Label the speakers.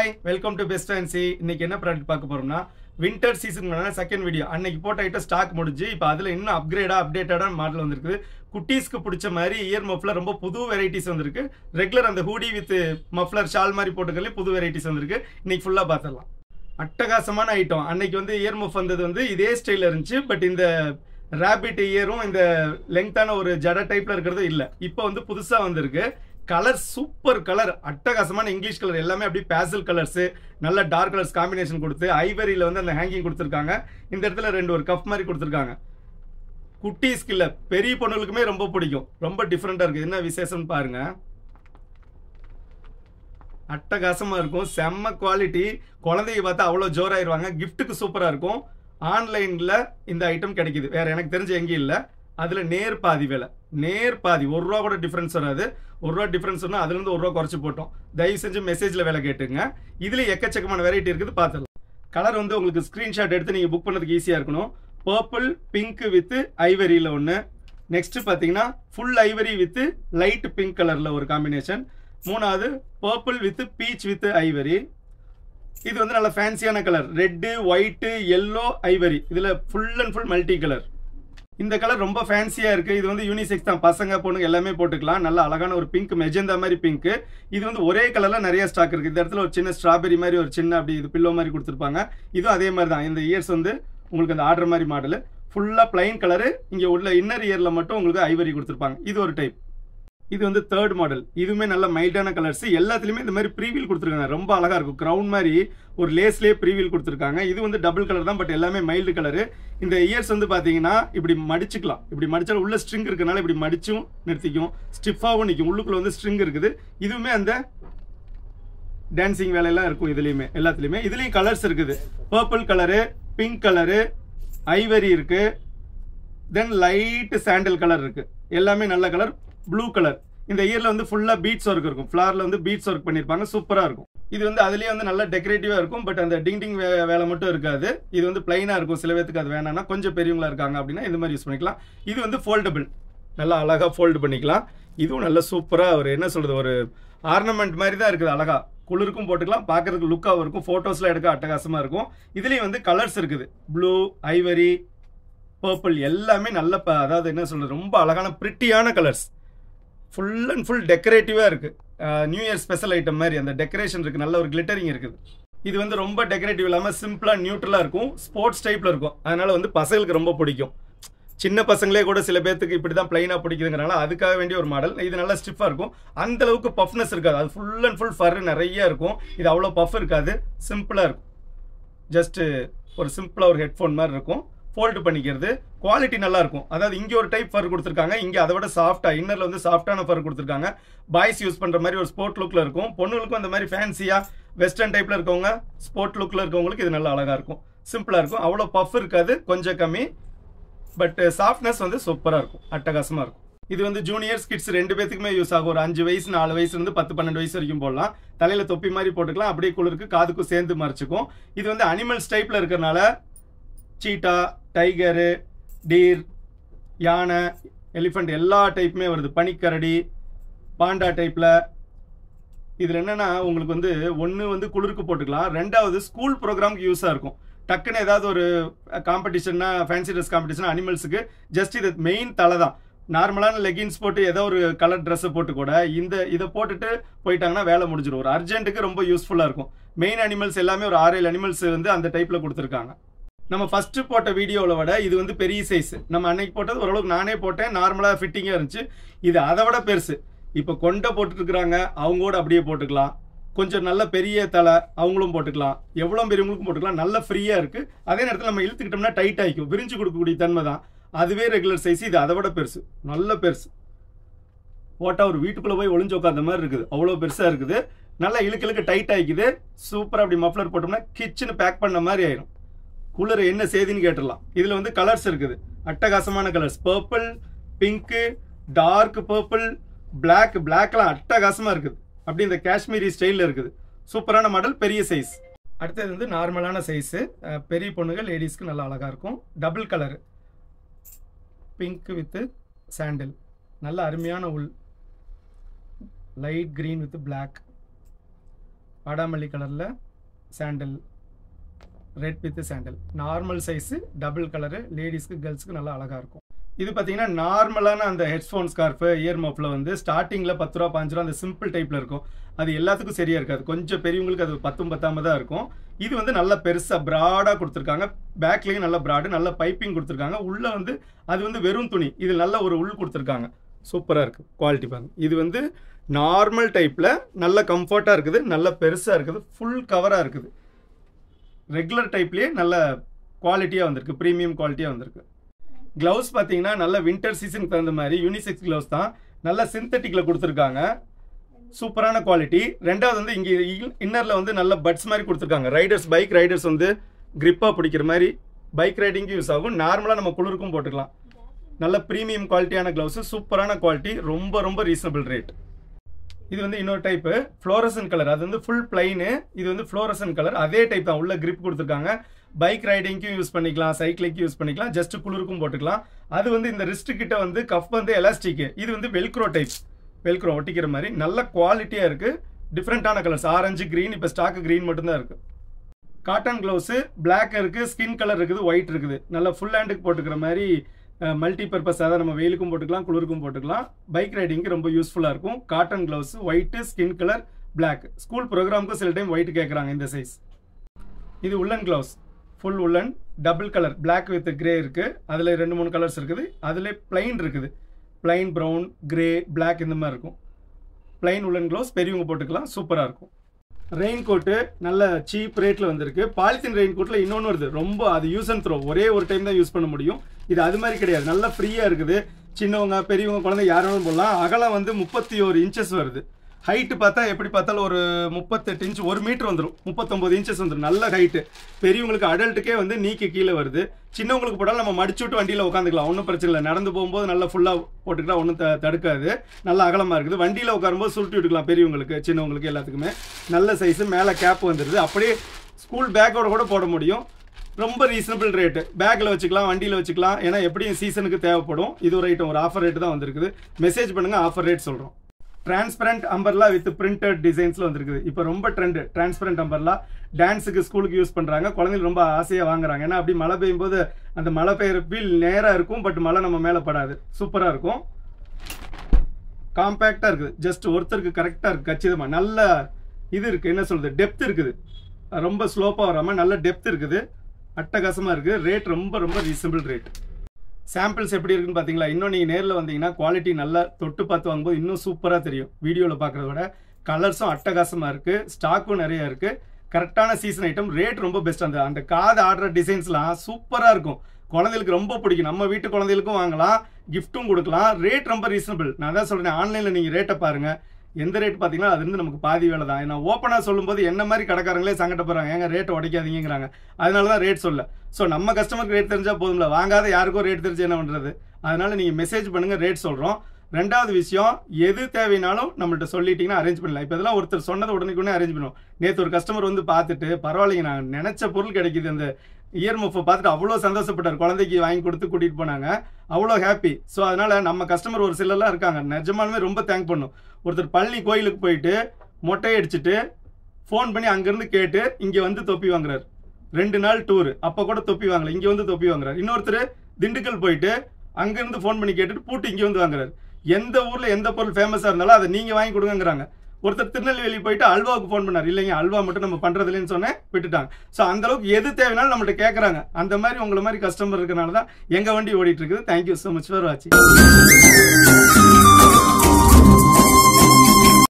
Speaker 1: hi welcome to best fancy இன்னைக்கு என்ன product பார்க்க போறோம்னா வின்டர் சீசன் செகண்ட் வீடியோ அன்னைக்கு போட்ட ஐட்டம் ஸ்டாக் முடிஞ்சு இப்போ அதில் இன்னும் அப்கிரேடா அப்டேட்டடான மாடல் வந்திருக்கு குட்டீஸ்க்கு பிடிச்ச மாதிரி இயர் மஃப்லர் ரொம்ப புது வெரைட்டிஸ் வந்திருக்கு ரெகுலர் அந்த ஹூடி வித் மஃப்லர் ஷால் மாதிரி போட்டுக்கலே புது வெரைட்டிஸ் வந்திருக்கு இன்னைக்கு ஃபுல்லாக பார்த்துடலாம் அட்டகாசமான ஐட்டம் அன்னைக்கு வந்து இயர் மஃப் வந்தது வந்து இதே ஸ்டைலில் இருந்துச்சு பட் இந்த ரேபிட் இயரும் இந்த லெங்தான ஒரு ஜட டைப்ல இருக்கிறது இல்லை இப்போ வந்து புதுசாக வந்திருக்கு கலர் சூப்பர் கலர் அட்டகாசமான இங்கிலீஷ் கலர் எல்லாமே அப்படியே பேசல் கலர்ஸ் நல்ல டார்க் கலர்ஸ் காம்பினேஷன் கொடுத்து ஐவரியில் வந்து அந்த ஹேங்கிங் கொடுத்துருக்காங்க இந்த இடத்துல ரெண்டு ஒரு கப் மாதிரி கொடுத்துருக்காங்க குட்டீஸ்க்கு இல்லை பெரிய பொண்ணுகளுக்குமே ரொம்ப பிடிக்கும் ரொம்ப டிஃப்ரெண்ட்டாக இருக்குது என்ன விசேஷம்னு பாருங்க அட்டகாசமாக இருக்கும் செம்ம குவாலிட்டி குழந்தைங்க பார்த்தா அவ்வளோ ஜோராயிருவாங்க கிஃப்ட்டுக்கு சூப்பராக இருக்கும் ஆன்லைனில் இந்த ஐட்டம் கிடைக்குது வேற எனக்கு தெரிஞ்ச எங்கேயும் இல்லை அதில் நேர் பாதி விலை நேர் பாதி ஒரு ரூபா கூட டிஃப்ரென்ஸ் வராது ஒரு ரூபா டிஃப்ரென்ஸ் சொன்னால் அதுலேருந்து ஒரு ரூபா குறைச்சி போட்டோம் தயவு செஞ்சு மெசேஜில் விலை கேட்டுங்க இதில் எக்கச்சக்கமான வெரைட்டி இருக்குது பார்த்துடலாம் கலர் வந்து உங்களுக்கு ஸ்க்ரீன்ஷாட் எடுத்து நீங்கள் புக் பண்ணதுக்கு ஈஸியாக இருக்கணும் பர்பிள் பிங்க் வித் ஐவரியில் ஒன்று நெக்ஸ்ட் பார்த்தீங்கன்னா full ivory with light pink கலரில் ஒரு காம்பினேஷன் மூணாவது purple with peach with ivory இது வந்து நல்ல ஃபேன்சியான colour red white yellow ivory இதில் full and full multi colour இந்த கலர் ரொம்ப ஃபேன்சியாக இருக்குது இது வந்து யூனிசெக்ஸ் தான் பசங்க பொண்ணுங்க எல்லாமே போட்டுக்கலாம் நல்ல அழகான ஒரு பிங்க் மெஜந்தா மாதிரி பிங்க் இது வந்து ஒரே கலரில் நிறைய ஸ்டாக் இருக்குது இந்த இடத்துல ஒரு சின்ன ஸ்ட்ராபெரி மாதிரி ஒரு சின்ன அப்படி இது பில்லோ மாதிரி கொடுத்துருப்பாங்க இதுவும் அதே மாதிரி தான் இந்த இயர்ஸ் வந்து உங்களுக்கு அந்த ஆர்டர் மாதிரி மாடல் ஃபுல்லாக பிளைன் கலரு இங்கே உள்ள இன்னர் இயரில் மட்டும் உங்களுக்கு ஐவரி கொடுத்துருப்பாங்க இது ஒரு டைப் இது வந்து தேர்ட் மாடல் இதுவுமே நல்ல மைல்டான கலர்ஸ் எல்லாத்துலேயுமே இந்த மாதிரி ப்ரீவீல் கொடுத்துருக்காங்க ரொம்ப அழகாக இருக்கும் க்ரௌன் மாதிரி ஒரு லேஸ்லேயே ப்ரீவீல் கொடுத்துருக்காங்க இது வந்து டபுள் கலர் தான் பட் எல்லாமே மைல்டு கலரு இந்த இயர்ஸ் வந்து பார்த்தீங்கன்னா இப்படி மடிச்சுக்கலாம் இப்படி மடிச்சாலும் உள்ள ஸ்ட்ரிங் இருக்கனால இப்படி மடிச்சும் நிறுத்திக்கும் ஸ்டிஃபாகவும் நிற்கும் உள்ளுக்குள்ள வந்து ஸ்ட்ரிங் இருக்குது இதுவுமே அந்த டான்சிங் வேலையெல்லாம் இருக்கும் இதுலேயுமே எல்லாத்துலேயுமே இதுலேயும் கலர்ஸ் இருக்குது purple colour pink colour ivory இருக்கு தென் லைட் சாண்டல் கலர் இருக்கு எல்லாமே நல்ல கலர் ப்ளூ கலர் இந்த இயர்ல வந்து ஃபுல்லா பீட்ஸ் ஒர்க் இருக்கும் ஃபிளார்ல வந்து பீட்ஸ் ஒர்க் பண்ணிருப்பாங்க சூப்பரா இருக்கும் இது வந்து அதுலயே வந்து நல்ல டெக்கரேட்டிவா இருக்கும் பட் அந்த டிங் டிங் வே- வேலை மட்டும் இருக்காது இது வந்து பிளைனா இருக்கும் சில பேத்துக்கு அது வேணாம்னா கொஞ்சம் பெரியவங்களா இருக்காங்க அப்படின்னா இந்த மாதிரி யூஸ் பண்ணிக்கலாம் இது வந்து ஃபோல்டபிள் நல்லா அழகா ஃபோல்டு பண்ணிக்கலாம் இதுவும் நல்ல சூப்பரா ஒரு என்ன சொல்றது ஒரு ஆர்னமெண்ட் மாதிரி தான் இருக்குது அழகா குளிருக்கும் போட்டுக்கலாம் பார்க்கறதுக்கு லுக்காகவும் இருக்கும் ஃபோட்டோஸ்லாம் எடுக்க அட்டகாசமாக இருக்கும் இதுலேயும் வந்து கலர்ஸ் இருக்குது ப்ளூ ஐவரி பர்பிள் எல்லாமே நல்ல ப- அதாவது என்ன சொல்றது ரொம்ப அழகான பிரிட்டியான கலர்ஸ் ஃபுல் அண்ட் ஃபுல் டெக்கரேட்டிவாக இருக்குது நியூ இயர் ஸ்பெஷல் ஐட்டம் மாதிரி அந்த டெக்கரேஷன் இருக்குது நல்ல ஒரு கிளிட்டரிங் இருக்குது இது வந்து ரொம்ப டெக்கரேட்டிவ் இல்லாமல் சிம்பிளாக நியூட்ரலாக இருக்கும் ஸ்போர்ட்ஸ் டைப்பில் இருக்கும் அதனால வந்து பசங்களுக்கு ரொம்ப பிடிக்கும் சின்ன பசங்களே கூட சில பேர்த்துக்கு இப்படி தான் பிளைனாக பிடிக்குதுங்கிறனால அதுக்காக வேண்டிய ஒரு மாடல் இது நல்லா ஸ்டிஃபாக இருக்கும் அந்த அளவுக்கு பஃப்னஸ் இருக்காது அது ஃபுல் அண்ட் ஃபுல் ஃபர் நிறைய இருக்கும் இது அவ்வளோ பஃப் இருக்காது சிம்பிளாக இருக்கும் ஜஸ்ட்டு ஒரு சிம்பிளாக ஒரு ஹெட்ஃபோன் மாதிரி இருக்கும் ஃபோல்டு பண்ணிக்கிறது குவாலிட்டி நல்லா இருக்கும் அதாவது இங்கே ஒரு டைப் ஃபர் கொடுத்துருக்காங்க இங்கே அதை விட சாஃப்டாக இன்னரில் வந்து சாஃப்டான ஃபர் கொடுத்துருக்காங்க பாய்ஸ் யூஸ் பண்ணுற மாதிரி ஒரு ஸ்போர்ட் லுக்கில் இருக்கும் பொண்ணுங்களுக்கும் அந்த மாதிரி ஃபேன்சியாக வெஸ்டர்ன் டைப்பில் இருக்கவங்க ஸ்போர்ட் லுக்கில் இருக்கவங்களுக்கு இது நல்லா அழகாக இருக்கும் சிம்பிளாக இருக்கும் அவ்வளோ பஃப் இருக்காது கொஞ்சம் கம்மி பட் சாஃப்ட்னஸ் வந்து சூப்பராக இருக்கும் அட்டகாசமாக இருக்கும் இது வந்து ஜூனியர்ஸ் கிட்ஸ் ரெண்டு பேத்துக்குமே யூஸ் ஆகும் ஒரு அஞ்சு வயசு நாலு வயசுல இருந்து பத்து பன்னெண்டு வயசு வரைக்கும் போடலாம் தலையில தொப்பி மாதிரி போட்டுக்கலாம் அப்படியே குளிருக்கு காதுக்கும் சேர்ந்து மறைச்சிக்கும் இது வந்து அனிமல்ஸ் டைப்ல இருக்கிறனால சீட்டா டைகரு டீர் யானை எலிஃபண்ட் எல்லா டைப்புமே வருது பனிக்கரடி பாண்டா டைப்பில் இதில் என்னன்னா உங்களுக்கு வந்து ஒன்று வந்து குளிருக்கு போட்டுக்கலாம் ரெண்டாவது ஸ்கூல் ப்ரோக்ராம்க்கு யூஸாக இருக்கும் டக்குன்னு ஏதாவது ஒரு காம்படிஷன்னா ஃபேன்சி ட்ரெஸ் காம்படிஷன் அனிமல்ஸுக்கு ஜஸ்ட் இது மெயின் தலை தான் நார்மலான லெகின்ஸ் போட்டு ஏதோ ஒரு கலர் ட்ரெஸ்ஸை போட்டு கூட இந்த இதை போட்டுட்டு போயிட்டாங்கன்னா வேலை முடிஞ்சிடும் ஒரு அர்ஜென்ட்டுக்கு ரொம்ப யூஸ்ஃபுல்லாக இருக்கும் மெயின் அனிமல்ஸ் எல்லாமே ஒரு ஆறு ஏழு அனிமல்ஸ் வந்து அந்த டைப்பில் கொடுத்துருக்காங்க நம்ம ஃபர்ஸ்ட் போட்ட வீடியோவில் விட இது வந்து பெரிய சைஸ் நம்ம அன்னைக்கு போட்டது ஓரளவுக்கு நானே போட்டேன் நார்மலாக ஃபிட்டிங்காக இருந்துச்சு இது அதை விட பெருசு இப்போ கொண்டை போட்டுருக்குறாங்க அவங்க கூட அப்படியே போட்டுக்கலாம் கொஞ்சம் நல்ல பெரிய தலை அவங்களும் போட்டுக்கலாம் எவ்வளோ பெரியவங்களுக்கும் போட்டுக்கலாம் நல்ல ஃப்ரீயாக இருக்குது அதே நேரத்தில் நம்ம இழுத்துக்கிட்டோம்னா டைட் ஆகிக்கும் விரிஞ்சு கொடுக்கக்கூடிய தன்மை தான் அதுவே ரெகுலர் சைஸ் இது அதை விட பெருசு நல்ல பெருசு போட்டால் ஒரு வீட்டுக்குள்ளே போய் ஒளிஞ்சு உட்காந்த மாதிரி இருக்குது அவ்வளோ பெருசாக இருக்குது நல்லா இழுக்க இழுக்க டைட் ஆகிக்குது சூப்பராக அப்படி மஃப்ளர் போட்டோம்னா கிச்சன் பேக் பண்ண மாதிரி ஆயிரும் குளிர என்ன செய்தின்னு கேட்டுடலாம் இதில் வந்து கலர்ஸ் இருக்குது அட்டகாசமான colours purple pink dark purple Black பிளாக்லாம் அட்டகாசமாக இருக்குது அப்படி இந்த காஷ்மீரி ஸ்டைலில் இருக்குது சூப்பரான மாடல் பெரிய சைஸ் அடுத்தது வந்து நார்மலான சைஸு பெரிய பொண்ணுகள் லேடிஸ்க்கு நல்லா அழகாக இருக்கும் double colour pink with sandal நல்ல அருமையான உள் லைட் green வித் Black ஆடாமல்லி கலரில் sandal red with sandal normal size double colour லேடிஸ்க்கு கேர்ள்ஸ்க்கு நல்லா அழகாக இருக்கும் இது பார்த்தீங்கன்னா நார்மலான அந்த ஹெட்ஃபோன் ஸ்கார்ஃபு இயர் மஃப்ல வந்து ஸ்டார்டிங்கில் பத்து ரூபா பாஞ்சு ரூபா அந்த சிம்பிள் டைப்பில் இருக்கும் அது எல்லாத்துக்கும் சரியாக இருக்காது கொஞ்சம் பெரியவங்களுக்கு அது பத்தும் பத்தாம தான் இருக்கும் இது வந்து நல்ல பெருசாக ப்ராடாக கொடுத்துருக்காங்க பேக்லேயும் நல்ல ப்ராடு நல்ல பைப்பிங் கொடுத்துருக்காங்க உள்ளே வந்து அது வந்து வெறும் துணி இது நல்ல ஒரு உள் கொடுத்துருக்காங்க சூப்பராக இருக்குது குவாலிட்டி பாருங்க இது வந்து நார்மல் டைப்பில் நல்ல கம்ஃபர்ட்டாக இருக்குது நல்ல பெருசாக இருக்குது ஃபுல் கவராக இருக்குது ரெகுலர் டைப்லேயே நல்ல குவாலிட்டியாக வந்திருக்கு ப்ரீமியம் குவாலிட்டியாக வந்திருக்கு க்ளவுஸ் பார்த்தீங்கன்னா நல்ல வின்டர் சீசனுக்கு தகுந்த மாதிரி யூனிசெக்ஸ் க்ளவுஸ் தான் நல்ல சிந்தட்டிக்கில் கொடுத்துருக்காங்க சூப்பரான குவாலிட்டி ரெண்டாவது வந்து இங்கே இன்னரில் வந்து நல்ல பட்ஸ் மாதிரி கொடுத்துருக்காங்க ரைடர்ஸ் பைக் ரைடர்ஸ் வந்து grip-ஆ பிடிக்கிற மாதிரி பைக் ரைடிங்க்கு யூஸ் ஆகும் நார்மலாக நம்ம குளிருக்கும் போட்டுக்கலாம் நல்ல ப்ரீமியம் குவாலிட்டியான க்ளவுஸு சூப்பரான குவாலிட்டி ரொம்ப ரொம்ப ரீசனபிள் ரேட் இது வந்து இன்னொரு டைப்பு ஃப்ளோரசன் கலர் அது வந்து ஃபுல் பிளைனு இது வந்து ஃப்ளோரசன் கலர் அதே டைப் தான் உள்ள grip கொடுத்துருக்காங்க பைக் ரைடிங்க்கும் யூஸ் பண்ணிக்கலாம் சைக்கிளிங்க்கும் யூஸ் பண்ணிக்கலாம் ஜஸ்ட் குளிருக்கும் போட்டுக்கலாம் அது வந்து இந்த ரிஸ்ட் கிட்ட வந்து கஃப் வந்து எலாஸ்டிக் இது வந்து வெல்க்ரோ டைப் வெல்க்ரோ ஒட்டிக்கிற மாதிரி நல்ல குவாலிட்டியாக இருக்குது டிஃப்ரெண்ட்டான கலர்ஸ் ஆரஞ்சு க்ரீன் இப்போ ஸ்டாக்கு க்ரீன் மட்டும்தான் இருக்குது காட்டன் க்ளவுஸு Black இருக்குது ஸ்கின் கலர் இருக்குது ஒயிட் இருக்குது நல்லா ஃபுல் ஹேண்டுக்கு போட்டுக்கிற மாதிரி மல்டி பர்பஸ் அதாவது நம்ம வெயிலுக்கும் போட்டுக்கலாம் குளிருக்கும் போட்டுக்கலாம் பைக் ரைடிங்க்கு ரொம்ப யூஸ்ஃபுல்லாக இருக்கும் cotton gloves white skin colour Black school ப்ரோக்ராமுக்கு சில டைம் ஒயிட் கேட்குறாங்க இந்த சைஸ் இது woollen gloves full woollen double colour Black with grey இருக்குது அதில் ரெண்டு மூணு கலர்ஸ் இருக்குது அதில் பிளைன் இருக்குது பிளைன் ப்ரௌன் கிரே Black இந்த மாதிரி இருக்கும் பிளைன் உள்ளன் க்ளவுஸ் பெரியவங்க போட்டுக்கலாம் சூப்பராக இருக்கும் ரெயின் கோட்டு நல்ல சீப் ரேட்டில் வந்திருக்கு பாலித்தீன் ரெயின் கோட்டில் இன்னொன்று வருது ரொம்ப அது யூஸ் அண்ட் த்ரோ ஒரே ஒரு டைம் தான் யூஸ் பண்ண முடியும் இது அது மாதிரி கிடையாது நல்லா ஃப்ரீயாக இருக்குது சின்னவங்க பெரியவங்க குழந்தை யாரும் போடலாம் அகலம் வந்து முப்பத்தி ஒரு இன்ச்சஸ் வருது ஹைட்டு பார்த்தா எப்படி பார்த்தாலும் ஒரு முப்பத்தெட்டு இன்ச் ஒரு மீட்டர் வந்துடும் முப்பத்தொம்பது இன்ச்சஸ் வந்துடும் நல்ல ஹைட்டு பெரியவங்களுக்கு அடல்ட்டுக்கே வந்து நீக்கி கீழே வருது சின்னவங்களுக்கு போட்டாலும் நம்ம மடிச்சு விட்டு வண்டியில் உட்காந்துக்கலாம் ஒன்றும் பிரச்சனை இல்லை நடந்து போகும்போது நல்லா ஃபுல்லாக போட்டுக்கலாம் ஒன்றும் த தடுக்காது நல்லா அகலமாக இருக்குது வண்டியில் உட்காரும்போது சுருட்டி விட்டுக்கலாம் பெரியவங்களுக்கு சின்னவங்களுக்கு எல்லாத்துக்குமே நல்ல சைஸு மேலே கேப் வந்துடுது அப்படியே ஸ்கூல் பேக்கோட கூட போட முடியும் ரொம்ப ரீசனபிள் ரேட்டு பேக்கில் வச்சுக்கலாம் வண்டியில் வச்சுக்கலாம் ஏன்னா எப்படியும் சீசனுக்கு தேவைப்படும் இது ஒரு ஐட்டம் ஒரு ஆஃபர் ரேட்டு தான் வந்திருக்குது மெசேஜ் பண்ணுங்கள் ஆஃபர் ரேட் சொல்கிறோம் டிரான்ஸ்பரண்ட் அம்பர்லா வித் பிரிண்டட் டிசைன்ஸில் வந்திருக்குது இப்போ ரொம்ப ட்ரெண்டு டிரான்ஸ்பரண்ட் அம்பர்லா டான்ஸுக்கு ஸ்கூலுக்கு யூஸ் பண்ணுறாங்க குழந்தைங்க ரொம்ப ஆசையாக வாங்குறாங்க ஏன்னா அப்படி மழை பெய்யும் போது அந்த மழை பெய்யுற ஃபீல் நேராக இருக்கும் பட் மழை நம்ம மேலே படாது சூப்பராக இருக்கும் காம்பேக்டாக இருக்குது ஜஸ்ட் ஒருத்தருக்கு கரெக்டாக இருக்குது கச்சிதமாக நல்ல இது இருக்குது என்ன சொல்கிறது டெப்த் இருக்குது ரொம்ப ஸ்லோப்பாக வராமல் நல்ல டெப்த் இருக்குது அட்டகாசமாக இருக்குது ரேட் ரொம்ப ரொம்ப ரீசனபிள் ரேட் சாம்பிள்ஸ் எப்படி இருக்குன்னு பார்த்தீங்களா இன்னும் நீங்கள் நேரில் வந்தீங்கன்னா குவாலிட்டி நல்லா தொட்டு பார்த்து வாங்கும்போது இன்னும் சூப்பராக தெரியும் வீடியோவில் பார்க்குறத விட கலர்ஸும் அட்டகாசமாக இருக்குது ஸ்டாக்கும் நிறைய இருக்குது கரெக்டான சீசன் ஐட்டம் ரேட் ரொம்ப பெஸ்ட் அந்த அந்த காது ஆடுற டிசைன்ஸ்லாம் சூப்பராக இருக்கும் குழந்தைகளுக்கு ரொம்ப பிடிக்கும் நம்ம வீட்டு குழந்தைகளுக்கும் வாங்கலாம் கிஃப்ட்டும் கொடுக்கலாம் ரேட் ரொம்ப ரீசனபிள் நான் தான் சொல்கிறேன் ஆன்லைனில் நீங்கள் ரேட்டை பாருங்கள் எந்த ரேட் பார்த்தீங்கன்னா அது வந்து நமக்கு பாதி வேலை தான் நான் ஓப்பனாக சொல்லும்போது என்ன மாதிரி கடைக்காரங்களே சங்கடப்படுறாங்க ஏங்க ரேட் உடைக்காதீங்கிறாங்க அதனால தான் ரேட் சொல்ல ஸோ நம்ம கஸ்டமருக்கு ரேட் தெரிஞ்சால் போதும்ல வாங்காத யாருக்கும் ரேட் தெரிஞ்சு என்ன பண்ணுறது அதனால நீங்கள் மெசேஜ் பண்ணுங்கள் ரேட் சொல்கிறோம் ரெண்டாவது விஷயம் எது தேவைனாலும் நம்மள்ட்ட சொல்லிட்டீங்கன்னா அரேஞ்ச் பண்ணலாம் இப்போ இதெல்லாம் ஒருத்தர் சொன்னதை உடனே உடனே அரேஞ்ச் பண்ணுவோம் நேற்று ஒரு கஸ்டமர் வந்து பார்த்துட்டு பரவாயில்லைங்க நான் நினச்ச பொருள் கிடைக்குது அந்த இயர் மஃபை பார்த்துட்டு அவ்வளோ சந்தோஷப்பட்டார் குழந்தைக்கு வாங்கி கொடுத்து கூட்டிகிட்டு போனாங்க அவ்வளோ ஹாப்பி ஸோ அதனால் நம்ம கஸ்டமர் ஒரு சிலர்லாம் இருக்காங்க நிஜமாலுமே ரொம்ப தேங்க் பண்ணும் ஒருத்தர் பழனி கோயிலுக்கு போயிட்டு மொட்டை அடிச்சுட்டு ஃபோன் பண்ணி அங்கேருந்து கேட்டு இங்கே வந்து தொப்பி வாங்குறாரு ரெண்டு நாள் டூர் அப்போ கூட தொப்பி வாங்கல இங்கே வந்து தொப்பி வாங்குறாரு இன்னொருத்தர் திண்டுக்கல் போயிட்டு அங்கேருந்து ஃபோன் பண்ணி கேட்டுட்டு பூட்டு இங்கே வந்து வாங்குறாரு எந்த ஊரில் எந்த பொருள் ஃபேமஸாக இருந்தாலும் அதை நீங்கள் வாங்கி கொடுங்கங்கிறாங்க ஒருத்தர் திருநெல்வேலி போயிட்டு அல்வாவுக்கு ஃபோன் பண்ணார் இல்லைங்க அல்வா மட்டும் நம்ம பண்ணுறது இல்லைன்னு சொன்னேன் விட்டுட்டாங்க ஸோ அந்த அளவுக்கு எது தேவைனாலும் நம்மள்ட்ட கேட்குறாங்க அந்த மாதிரி உங்களை மாதிரி கஸ்டமர் இருக்கனால தான் எங்கள் வண்டி ஓடிட்டு இருக்குது தேங்க்யூ ஸோ மச் ஃபார் வாட்சிங்